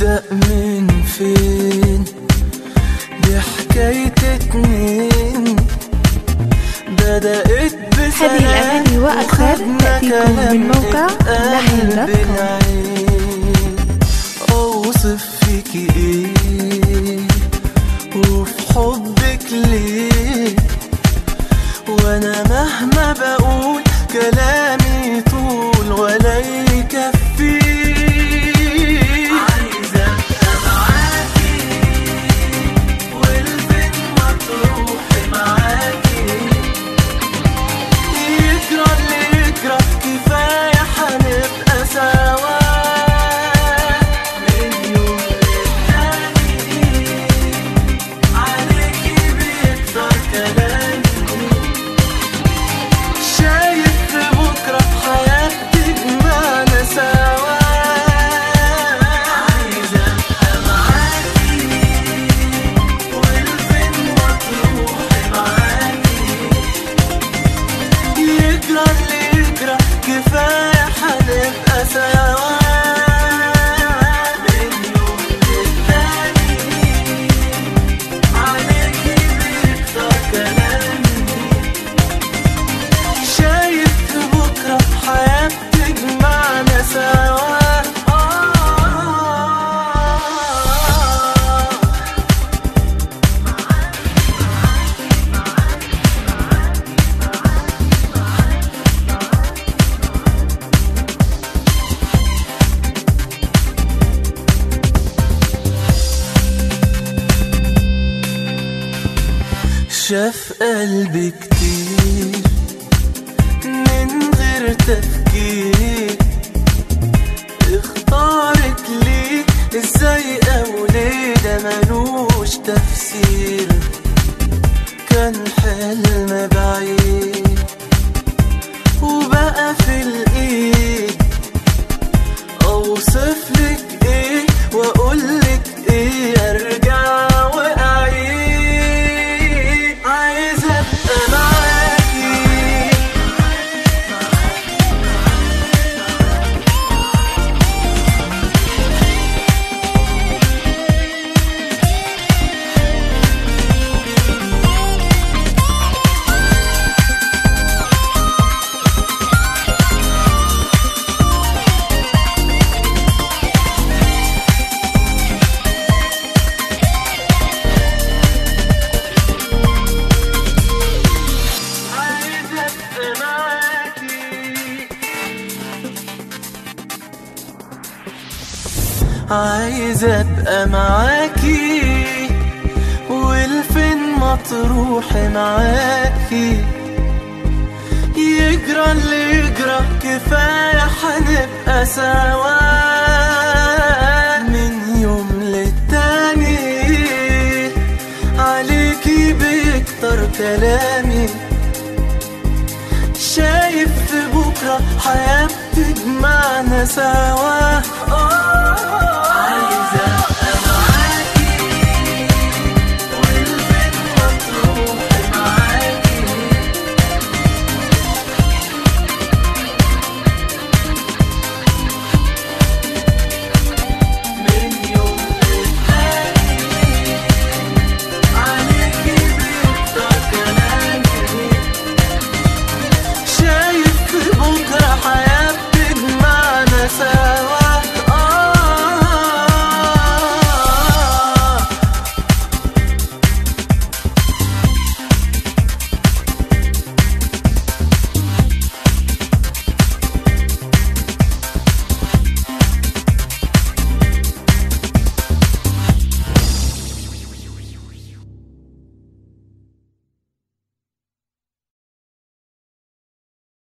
نبدأ من فين دي حكاية اتنين بدأت بسلام هذه الأغاني وأكثر وخدنا تأتيكم كلام من موقع اتقال لحن دوت كوم. بالعين أوصف فيكي إيه وفي حبك ليه وانا مهما بقول كلامي طول ولا يكفي عايزة ابقى معاكي والفين ما تروحي معاكي يجرى اللي يجرى كفاية هنبقى سوا من يوم للتاني عليكي بيكتر كلامي شايف في بكرة حياتي معنا سوا عايزة أبقى معاكي والفين ما تروحي معاكي يجرى اللي يجرى كفاية هنبقى سوا من يوم للتاني عليكي بيكتر كلامي شايف في بكرة حياتي تجمعنا سوا شاف قلبي كتير من غير تفكير اختارك ليه ازاي او ليه ده ملوش تفسير كان حلم بعيد وبقى في الايد اوصف لك ايه واقول لك ايه ارجع واعيد عايز ابقى معاكي عايز ابقى معاكي عايز ابقى معاكي والفين ما تروحي معاكي يجرى اللي يجرى كفاية هنبقى سوا من يوم للتاني عليكي بيكتر كلامي شايف في بكرة حياة تجمعنا سوا